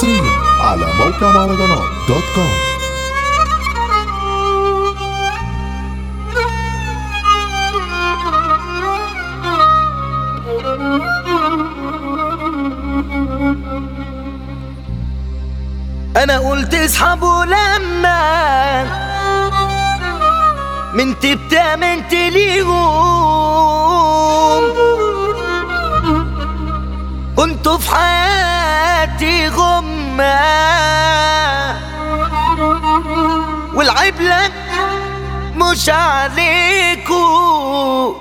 حصريا على موقع مهرجانات دوت كوم انا قلت اسحبوا لما من تبتا من تليهم كنتوا في حياتي غمة والعيب لك مش عليكم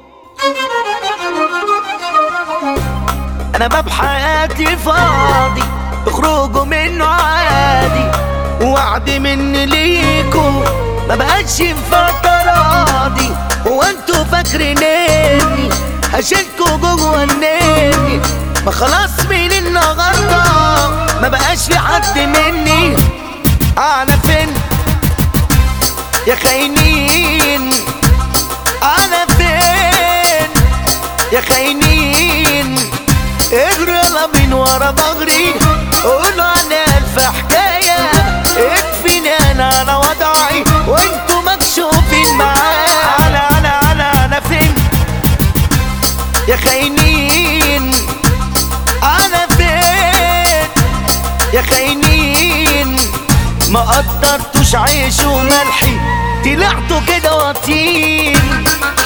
انا باب حياتي فاضي اخرجوا منه عادي وعد مني ليكو ما بقاش فتراتي هو انتوا فاكريني هشيلكوا جوه النادي ما خلاص من النهارده ما بقاش في حد مني انا فين يا خاينين انا فين يا خاينين اجري يلا من ورا ظهري قولوا انا الف حكايه اكفيني انا على وضعي وانتوا مكشوفين معايا انا انا انا انا فين يا خاينين انا فين يا خاينين ما قدرتوش عيش وملحي طلعتوا كده واطيين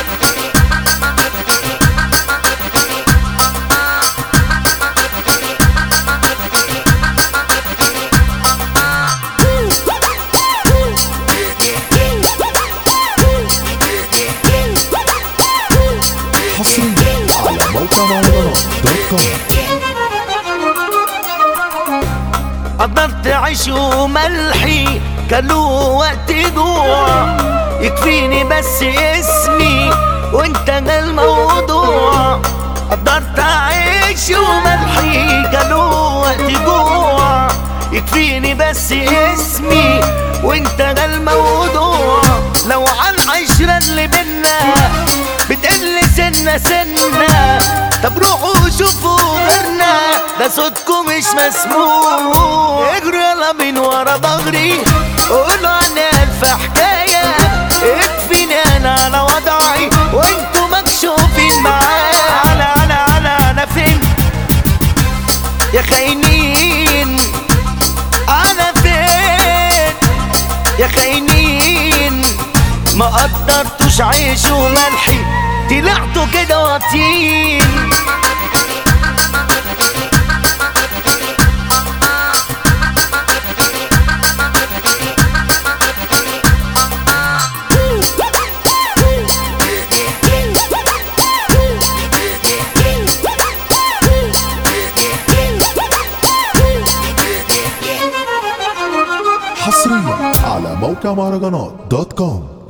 حصريا على موقع مهرجانات دوت كوم قدرت عيش وملحي كلوا وقت جوع يكفيني بس اسمي وانت ده الموضوع قدرت اعيش وملحي كلوا وقت جوع يكفيني بس اسمي وانت ده الموضوع لو عن عشرة اللي بينا بتقل سنة سنة طب روحوا شوفوا غيرنا ده صوتكم مش مسموع اجروا يلا من ورا ظهري قولوا انا الف حكاية اكفيني انا على وضعي وانتوا مكشوفين معايا انا انا انا انا فين يا خاينين انا فين يا خاينين ما قدرتوش عيش وملحي طلعتوا كده واطيين حصريا على موقع مهرجانات دوت كوم